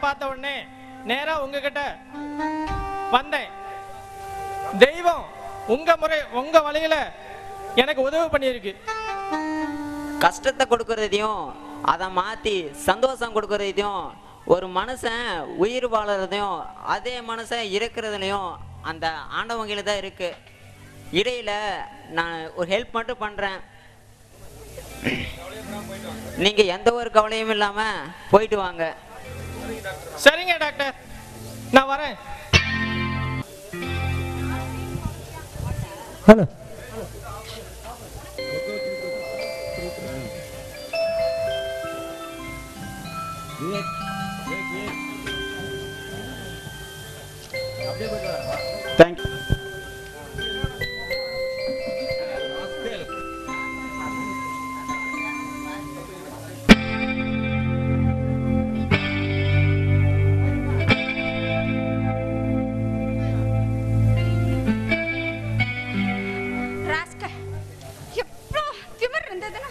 பார்த்த உடனே நேரா உங்ககிட்ட வந்தேன் தெய்வம் உங்க முறை உங்க வழியில எனக்கு உதவி பண்ணியிருக்கு கஷ்டத்தை கொடுக்கறதையும் அதை மாத்தி சந்தோஷம் கொடுக்கறதையும் ஒரு மனுஷன் உயிர் வாழறதையும் அதே மனுஷன் இருக்கிறதுலையும் அந்த ஆண்டவங்கள தான் இருக்கு இடையில நான் ஒரு ஹெல்ப் மட்டும் பண்றேன் நீங்க எந்த ஒரு கவலையும் இல்லாம போயிட்டு வாங்க சரிங்க டாக்டர் நான் வரேன் ஹலோ தேங்க்யூ ராஸ்கல் எவ்வளோ திமிர் இருந்ததுன்னா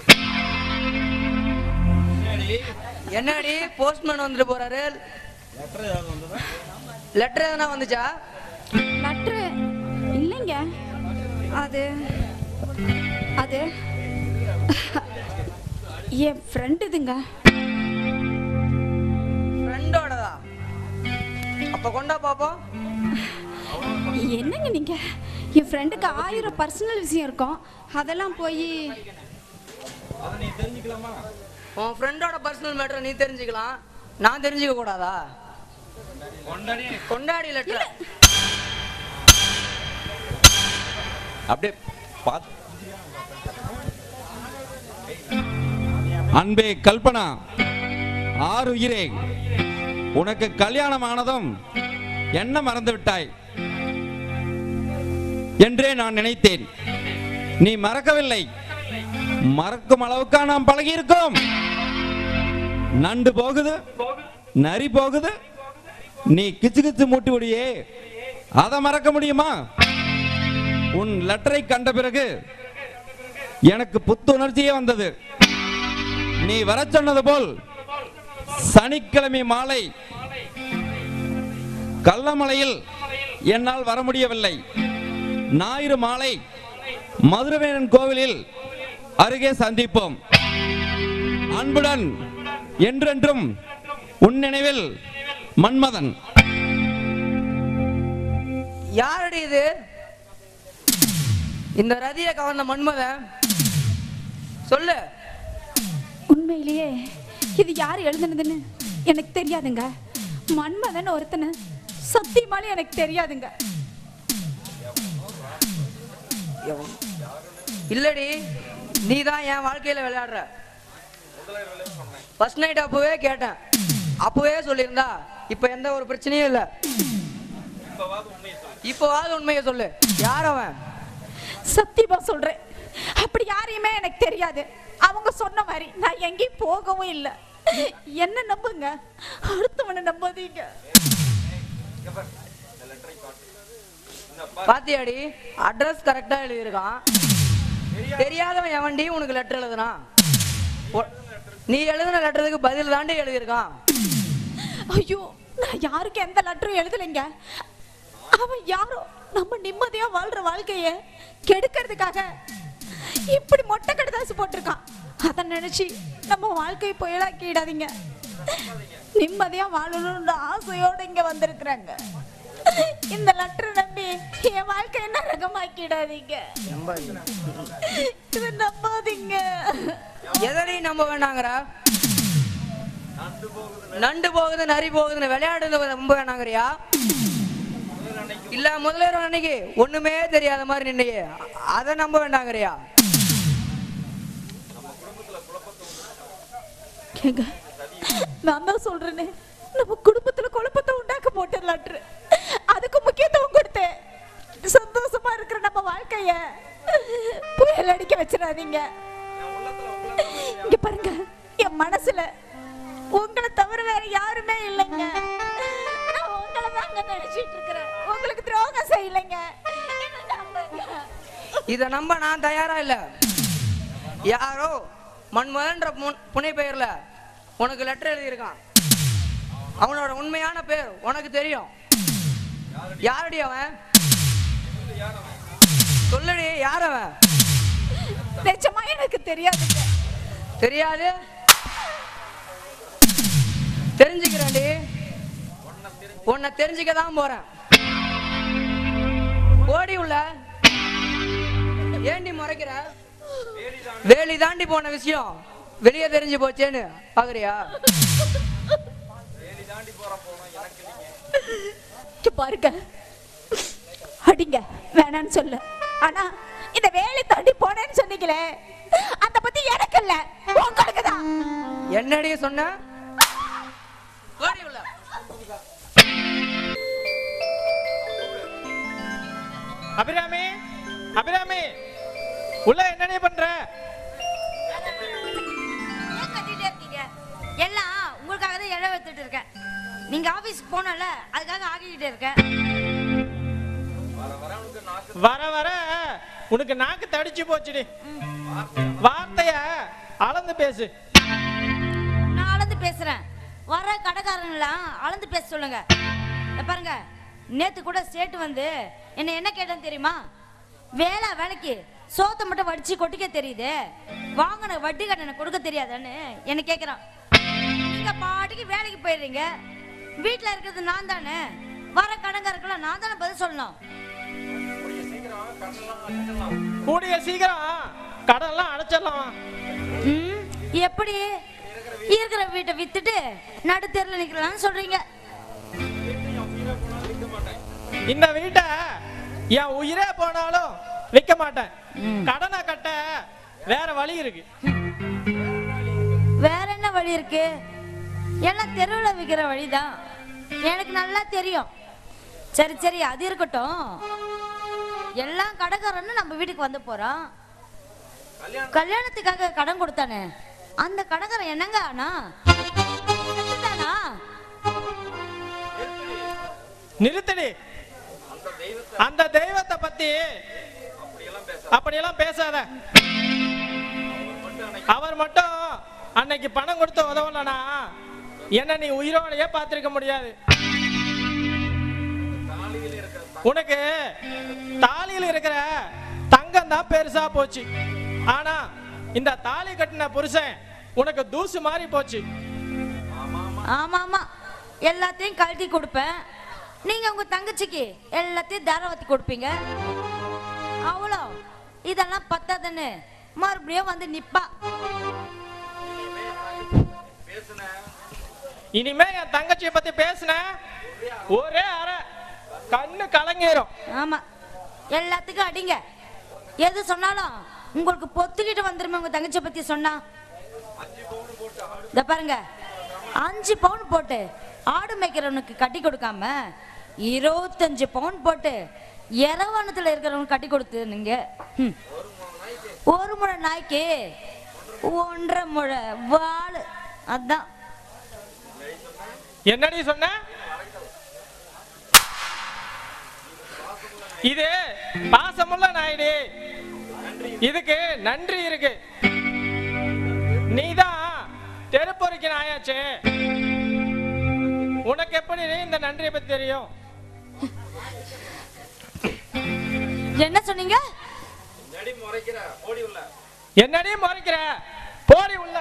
என்னடி போஸ்ட்மேன் வந்துட்டு போறாரு லெட்டர் எதனா வந்துச்சா லட்ரு இல்லைங்க அது அது என் ஃப்ரெண்டு இதுங்க ஃப்ரெண்டோடதா அப்ப கொண்டா பாப்போம் என்னங்க நீங்க என் ஃப்ரெண்டுக்கு ஆயிரம் பர்சனல் விஷயம் இருக்கும் அதெல்லாம் போய் உன் ஃப்ரெண்டோட பர்சனல் மேட்டர் நீ தெரிஞ்சுக்கலாம் நான் தெரிஞ்சுக்க கூடாதா கொண்டாடி லெட்டர் அப்படியே பாத் அன்பே கல்பனா ஆறு உயிரே உனக்கு கல்யாணம் ஆனதும் என்ன மறந்து விட்டாய் என்றே நான் நினைத்தேன் நீ மறக்கவில்லை மறக்கும் அளவுக்கா நாம் பழகியிருக்கோம் நண்டு போகுது நரி போகுது நீ கிச்சு கிச்சு மூட்டி விடியே அதை மறக்க முடியுமா உன் லெட்டரை கண்ட பிறகு எனக்கு புத்துணர்ச்சியே வந்தது நீ வர சொன்னது போல் சனிக்கிழமை மாலை கள்ளமலையில் என்னால் வர முடியவில்லை ஞாயிறு மாலை மதுரவேணன் கோவிலில் அருகே சந்திப்போம் அன்புடன் என்றென்றும் உன் நினைவில் மன்மதன் யாரடி இது இந்த ரதியை கவர்ந்த மன்மதன் சொல்லு உண்மையிலேயே இது யார் எழுதுனதுன்னு எனக்கு தெரியாதுங்க மன்மதன் ஒருத்தனை சத்தியமாலே எனக்கு தெரியாதுங்க இல்லடி நீ தான் என் வாழ்க்கையில விளையாடுற ஃபர்ஸ்ட் நைட் அப்பவே கேட்டேன் அப்பவே சொல்லியிருந்தா இப்ப எந்த ஒரு பிரச்சனையும் இல்ல இப்போவாது உண்மையை சொல்லு யார் அவன் சத்தியமா சொல்றேன் அப்படி யாரையுமே எனக்கு தெரியாது அவங்க சொன்ன மாதிரி நான் எங்கேயும் போகவும் இல்லை என்ன நம்புங்க அடுத்தவனை நம்பாதீங்க பாத்தியாடி அட்ரஸ் கரெக்டா எழுதியிருக்கான் தெரியாதவன் எவன்டி உனக்கு லெட்டர் எழுதுனான் ஒ- நீ எழுதின லெட்டருக்கு பதில் தாண்டி எழுதியிருக்கான் ஐயோ நான் யாருக்கு எந்த லெட்டரும் எழுதலைங்க அவன் யாரோ நம்ம நிம்மதியா வாழ்ற வாழ்க்கைய கெடுக்கிறதுக்காக இப்படி மொட்டை கடுதாசு போட்டிருக்கான் அதை நினைச்சு நம்ம வாழ்க்கையை புயலாக்கிடாதீங்க நிம்மதியா வாழணும்ன்ற ஆசையோட இங்க வந்திருக்கிறாங்க இந்த லெட்டர் நம்பி என் வாழ்க்கையை நரகமாக்கிடாதீங்க இதை நம்பாதீங்க எதனை நம்ப வேணாங்கிற நண்டு போகுது நரி போகுதுன்னு விளையாடுறது நம்ப வேணாங்கிறியா இல்ல முதல்வர் அன்னைக்கு ஒண்ணுமே தெரியாத மாதிரி நின்னையே அதை நம்ப வேண்டாங்கிறியா ஏங்க நான் தான் சொல்றேனே நம்ம குடும்பத்துல குழப்பத்தை உண்டாக்க போட்ட லெட்டர் அதுக்கு முக்கியத்துவம் கொடுத்தேன் சந்தோஷமா இருக்கிற நம்ம வாழ்க்கைய புயல் அடிக்க வச்சிடாதீங்க இங்க பாருங்க என் மனசுல உங்களை தவிர வேற யாருமே இல்லைங்க நான் உங்களை தாங்க நினைச்சிட்டு இருக்கிறேன் உங்களுக்கு துரோகம் செய்யலைங்க என்னை நம்புங்க. இத நம்ப நான் தயாரா இல்ல யாரோ மன்மதன்ற புன்- புனை பெயர்ல உனக்கு லெட்டர் எழுதியிருக்கான் அவனோட உண்மையான பேர் உனக்கு தெரியும் யாரடி அவன் சொல்லுடி யார் அவன் நிஜமா எனக்கு தெரியாதுங்க தெரியாது தெரிஞ்சுக்கிறேன்டி உன்னை தெரிஞ்சுக்க தான் போறேன் ஓடி உள்ள ஏண்டி முறைக்கிற வேலி தாண்டி போன விஷயம் வெளியே தெரிஞ்சு போச்சேன்னு பாக்குறியா இங்க பாருங்க அடிங்க வேணான்னு சொல்ல ஆனா இந்த வேலை தாண்டி போனேன்னு சொன்னீங்களே அந்த பத்தி எனக்கு இல்ல உங்களுக்கு தான் என்னடி சொன்ன ஓடி உள்ள அபிராமி அபிராமி உள்ள என்னடி பண்ற ஏன் கத்திட்டே இருக்கீங்க எல்லாம் உங்களுக்காக தான் இழ வைத்துட்டு இருக்கேன் நீங்க ஆபீஸ்க்கு போனல அதுக்காக ஆகிக்கிட்டு இருக்கேன் வர வர உனக்கு நாக்கு தடிச்சு போச்சுடி வார்த்தைய அளந்து பேசு நான் அளந்து பேசுறேன் வர கடைக்காரங்களாம் அளந்து பேச சொல்லுங்க இத பாருங்க நேத்து கூட சேட்டு வந்து என்ன என்ன கேட்டேன்னு தெரியுமா வேலை வேலைக்கு சோத்தை மட்டும் வடிச்சு கொட்டிக்க தெரியுது வாங்கின வட்டி கடனை கொடுக்க தெரியாதான்னு என்ன கேக்குறான் நீங்க பாட்டுக்கு வேலைக்கு போயிடுறீங்க வீட்ல இருக்கிறது நான் தானே வர கடன்காரருக்கெல்லாம் நான் தானே பதில் சொல்லணும் கூடிய சீக்கிரம் கடன்லாம் அடைச்சிடலாம் ம், எப்படி இருக்கிற வீட்டை வித்துட்டு நடு தெருல நிக்கலாம்னு சொல்றீங்க இந்த வீட்டை என் உயிரே போனாலும் விற்க மாட்டேன் கடனை கட்ட வேற வழி இருக்கு வேற என்ன வழி இருக்கு எல்லாம் தெருவில் விற்கிற வழிதான் எனக்கு நல்லா தெரியும் சரி சரி அது இருக்கட்டும் எல்லாம் கடைக்காரன்னு நம்ம வீட்டுக்கு வந்து போறோம் கல்யாணத்துக்காக கடன் கொடுத்தானே அந்த கடைக்காரன் என்னங்க ஆனா செத்துட்டானா? நிறுத்தடி அந்த தெய்வத்தை பத்தி அப்படியெல்லாம் பேசாத அவர் மட்டும் அன்னைக்கு பணம் கொடுத்து உதவலனா என்ன நீ உயிரோடையே பார்த்திருக்க முடியாது உனக்கு தாலியில் இருக்கிற தங்கம் தான் பெருசா போச்சு ஆனா இந்த தாலி கட்டின புருஷன் உனக்கு தூசு மாதிரி போச்சு ஆமா ஆமா எல்லாத்தையும் கழட்டி கொடுப்பேன் நீங்க உங்க தங்கச்சிக்கு எல்லாத்தையும் தாராவத்தி கொடுப்பீங்க அவ்வளோ இதெல்லாம் பத்தாதுன்னு மறுபடியும் வந்து நிப்பா இனிமே என் தங்கச்சியை பத்தி பேசுன ஒரே அரை கண்ணு கலங்கிரும் ஆமா எல்லாத்துக்கும் அடிங்க எது சொன்னாலும் உங்களுக்கு பொத்துக்கிட்டு வந்துருமே உங்க தங்கச்சியை பத்தி சொன்னா இத பாருங்க அஞ்சு பவுன் போட்டு ஆடு மேய்க்கிறவனுக்கு கட்டி கொடுக்காம இருபத்தஞ்சு பவுன் போட்டு இரவானத்துல இருக்கிறவனுக்கு கட்டி கொடுத்து நீங்க ஹம். ஒரு முழை நாய்க்கு ஒன்றரை முழை வாள் அதான் என்னடி சொன்ன இது பாசமுள்ள நாயுடு இதுக்கு நன்றி இருக்கு நீதான் தெருப்பொறிக்கு நாயாச்சே உனக்கு எப்படி இந்த நன்றியை பத்தி தெரியும் என்ன சொன்னீங்க என்னடி முறைக்கிற போடி உள்ள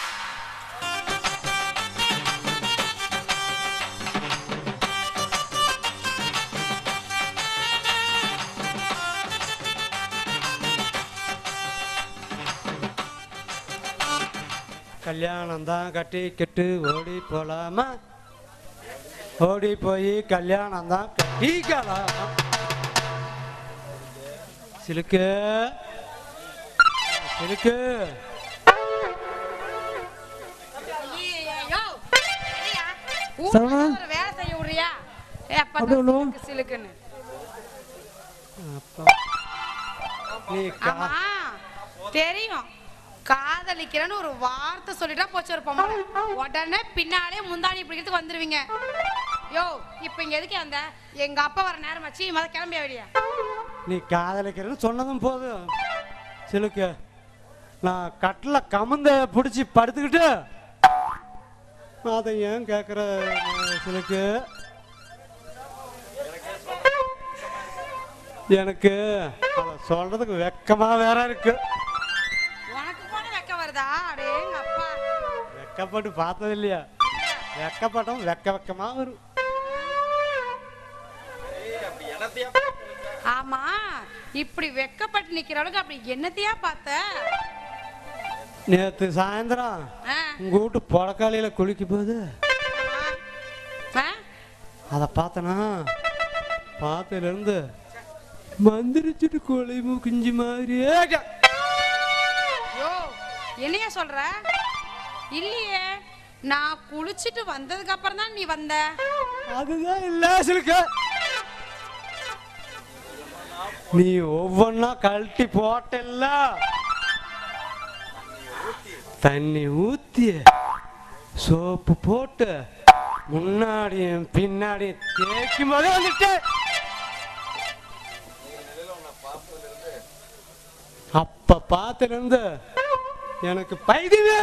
கல்யாணம் தான் கட்டிக்கிட்டு ஓடி போலாமா ஓடி போய் கல்யாணம் தான் கட்டிக்கலாமா சிலுக்கு சிலுக்கு சரவணா ஒரு வேலை செய்ய விடுறியா ஏ அப்பா அப்படி ஒண்ணு. சிலுக்கு சிலுக்குன்னு அப்பா. நீ கா- ஆமா தெரியும் காதலிக்கிறேன்னு ஒரு வார்த்தை சொல்லிட்டா போச்சு ஒரு பொம்பளை உடனே பின்னாலே முந்தாணி பிடிக்கிறதுக்கு வந்துருவீங்க யோ இப்ப இங்க எதுக்கு வந்த எங்க அப்பா வர நேரம் ஆச்சு மத கிளம்பிய வெளியா நீ காதலிக்கிறேன்னு சொன்னதும் போதும் சிலுக்கு நான் கட்டில் கமுந்த பிடிச்சி படுத்துக்கிட்டு அதை ஏன் கேட்குற சிலுக்கு எனக்கு அதை சொல்றதுக்கு வெக்கமா வேற இருக்கு உனக்கு கூட வெக்க வருதா அடேங்க அப்பா வெக்கப்பட்டு பார்த்தது இல்லையா வெக்கப்பட்டோம் வெக்க வெக்கமா வரும் ஆமா இப்படி வெக்கப்பட்டு நிக்கிற அளவுக்கு அப்படி என்னத்தையா பார்த்த நேத்து சாயந்தரம் ஆ, உங்க வீட்டு புடக்காலையில குளிக்கும் போது ஆ? அதை பார்த்தனா பார்த்ததுல இருந்து மந்திரிச்சிட்டு கொலை மூக்குஞ்சி மாதிரியே கே- யோ என்னையா சொல்ற இல்லையே நான் குளிச்சிட்டு வந்ததுக்கு அப்புறம் தான் நீ வந்த அதுதான் இல்ல சிலுக்க நீ ஒவ்வொன்னா கழட்டி போட்டல்ல தண்ணி ஊத்தி சோப்பு போட்டு முன்னாடியும் பின்னாடியும் தேய்க்கும் போதே வந்துட்டு அப்ப பார்த்துல இருந்து எனக்கு பைதிவே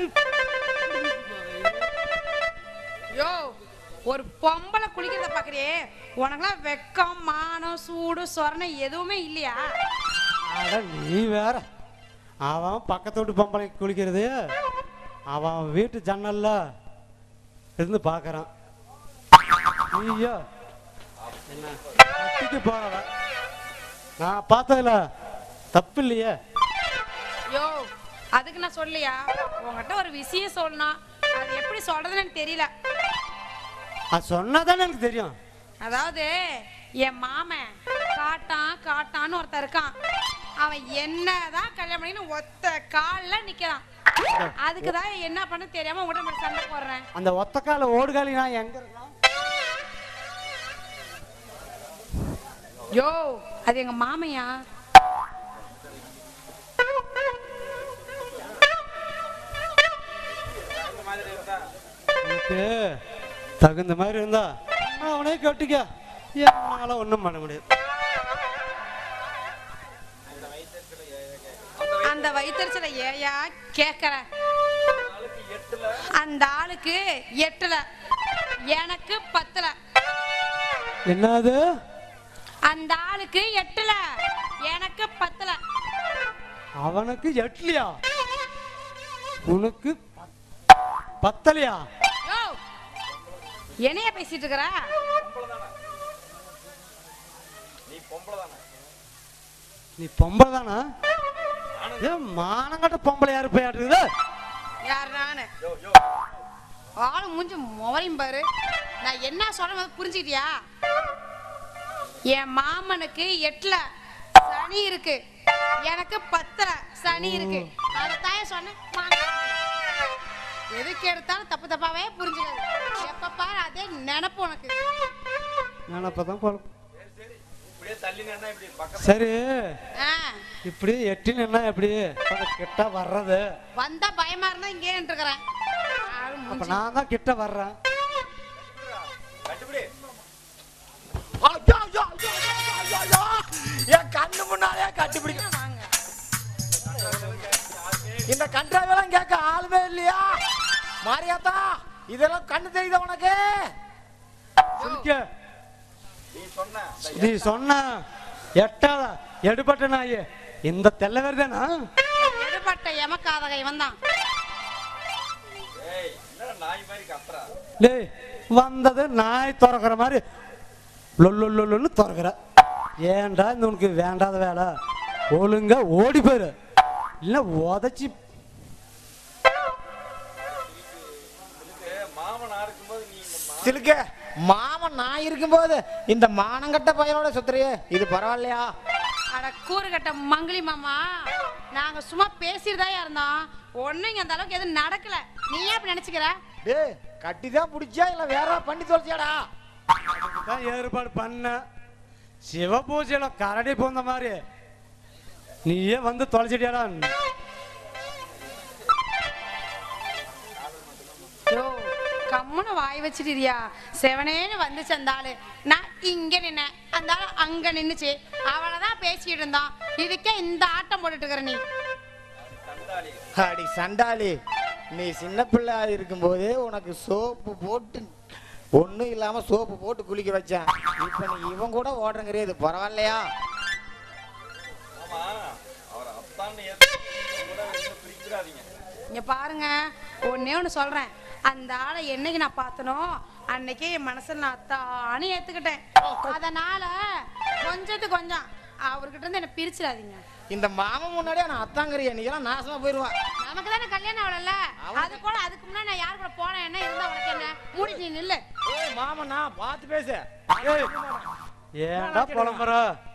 யோ ஒரு பொம்பளை குளிக்கிறத பாக்குறியே உனக்கெல்லாம் வெக்கம் மானம் சூடு சொரணை எதுவுமே இல்லையா அட நீ வேற அவன் பக்கத்து வீட்டு பொம்பளை குளிக்கிறது அவன் வீட்டு ஜன்னல்ல இருந்து பார்க்கறான் நீயோ என்ன கட்டிக்கு போறவ நான் பார்த்ததுல தப்பு இல்லையே யோ அதுக்கு நான் சொல்லியா உன்கிட்ட ஒரு விஷயம் சொல்லணும் அது எப்படி சொல்றதுன்னு எனக்கு தெரியல அது சொன்னாதானே எனக்கு தெரியும் அதாவது என் மாமன் காட்டான் காட்டான்னு ஒருத்தன் இருக்கான் அவன் என்னதான் கல்யாணம் பண்ணி ஒத்த கால்ல நிக்கிறான் அதுக்கு தான் என்ன பண்ண தெரியாம உங்கள்கிட்ட மட்டும் சண்டை போடுறேன் அந்த ஒத்தக்கால ஓடுகாலி நான் எங்க இருக்கான் யோ அது எங்க மாமையா உனக்கு தகுந்த மாதிரி இருந்தா அவனே கட்டிக்க என்னால ஒண்ணும் பண்ண முடியாது அந்த வயிற்றுச்சல ஏயா கேக்குற அந்த ஆளுக்கு எட்டுல எனக்கு பத்துல என்னது அந்த ஆளுக்கு எட்டுல எனக்கு பத்துல அவனுக்கு எட்லியா உனக்கு பத்தலையா யோ என்னைய பேசிட்டு இருக்கிற நீ பொம்பளை தானா ஏன் மானங்கட்ட பொம்பளை யாரு போய் ஆட்டுக்குது யார் நானு ஆளு மூஞ்சி முவரையும் பாரு நான் என்ன சொல்றேன் புரிஞ்சுக்கிட்டியா என் மாமனுக்கு எட்டுல சனி இருக்கு எனக்கு பத்துல சனி இருக்கு அதைத்தான் சொன்னேன் மாமன். எதுக்கு எடுத்தாலும் தப்பு தப்பாவே புரிஞ்சுக்காது எப்ப பாரு அதே நினப்பு உனக்கு நினப்பதான் குழப்பம் சரி ஆ, இப்படி எட்டின்னு என்ன எப்படி கொஞ்சம் கிட்ட வர்றது வந்தா பயமா இருந்தா இங்கே இருக்கிறேன் அப்ப நான் தான் கிட்ட வர்றேன் என் கண்ணு முன்னாலே கண்டுபிடிக்க இந்த கன்றாவெல்லாம் கேட்க ஆளுமே இல்லையா மாரியாத்தா இதெல்லாம் கண்ணு தெரியுதா உனக்கு சிரிக்க. நீ சொன்ன எட்டாத எடுபட்ட நாயே இந்த தெல்லவர் தானா எடுபட்ட எமக்காதகை வந்தான் டேய் வந்தது நாய் திறக்கிற மாதிரி லொல்லொல்லொல்லுன்னு திறக்கிற ஏன்டா இந்த உனக்கு வேண்டாத வேலை ஒழுங்கா ஓடி போயிரு இல்ல உதச்சி சிலுக்க மாமன் நான் இருக்கும்போது இந்த மானங்கட்ட பையனோட சுத்துறியே இது பரவாயில்லையா அட கூறுகட்ட மங்கிலி மாமா நாங்க சும்மா பேசிட்டு தான் இருந்தோம் ஒண்ணும் இங்க அந்த அளவுக்கு எதுவும் நடக்கல நீ ஏன் அப்படி நினைச்சுக்கிற டேய் கட்டி தான் பிடிச்சா இல்ல வேற ஏதாவது பண்ணி தொலைச்சியாடா தான் ஏற்பாடு பண்ண சிவ பூஜையில கரடி போந்த மாதிரி நீயே வந்து தொலைச்சிட்டியாடா யோ கம்முன்னு வாய் வச்சிட்டியா செவனேன்னு வந்துச்சு அந்த ஆளு நான் இங்க நின்னேன் அந்த ஆளு அங்க நின்னுச்சு அவளதான் பேசிட்டு இருந்தோம் இதுக்கே இந்த ஆட்டம் போட்டுட்டு இருக்கிற நீ அடி சண்டாளி நீ சின்ன பிள்ளை இருக்கும்போது உனக்கு சோப்பு போட்டு ஒன்றும் இல்லாம சோப்பு போட்டு குளிக்க வச்சேன் இப்போ நீ இவன் கூட ஓடுறங்கிறிய இது பரவாயில்லையா இங்க பாருங்க ஒன்னே ஒன்று சொல்றேன் அந்த ஆளை என்னைக்கு நான் பார்த்தனோ அன்னைக்கே என் மனசுல நான் அத்தானு ஏத்துக்கிட்டேன் அதனால கொஞ்சத்துக்கு கொஞ்சம் அவர்கிட்ட இருந்து என்ன பிரிச்சிடாதீங்க இந்த மாமன் முன்னாடியே நான் அத்தாங்கிறிய நீ எல்லாம் நாசமா போயிடுவான் நமக்கு தானே கல்யாணம் ஆகல அது கூட அதுக்கு முன்னாடி நான் யார் கூட போனேன் என்ன இருந்தா உனக்கு என்ன மூடி நீ நில்லு ஏய் மாமன் நான் பார்த்து பேசு ஏய், ஏன்டா புலம்புற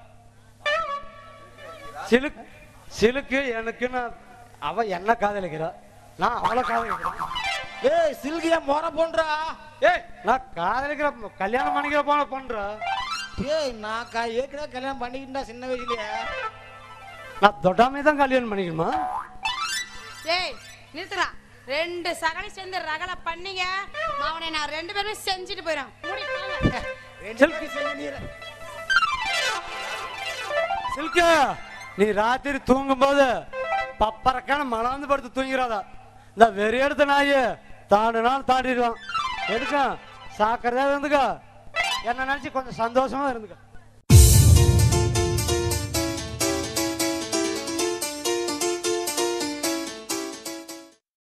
சிலுக்கு சிலுக்கு எனக்கு நான் அவ என்ன காதலிக்கிறா நான் அவளை காதலிக்கிறேன் ஏய் சில்கியா மொற போன்றா ஏய் நான் காதலிக்கிற கல்யாணம் பண்ணிக்கிற போன பண்ற ஏய் நான் க- ஏற்கனவே கல்யாணம் பண்ணிக்கிட்டா சின்ன வயசுலயே நான் தொட்டாமே தான் கல்யாணம் பண்ணிக்கணுமா ஏய் நிறுத்துறா ரெண்டு சகலி சேர்ந்து ரகல பண்ணீங்க அவனை நான் ரெண்டு பேருமே செஞ்சுட்டு போயிடும் மூடி போங்க. ரெண்டு பேரும் சேர்ந்து நீ சில்கு நீ ராத்திரி தூங்கும்போது பப்பரக்கான மலாந்து படுத்து தூங்கிறாதா இந்த வெறி எடுத்த நாய் தாண்டுனாலும் தாண்டிடுவான் எதுக்கும் சாக்கிறதா இருந்துக்க என்ன நினைச்சு கொஞ்சம் சந்தோஷமா இருந்துக்க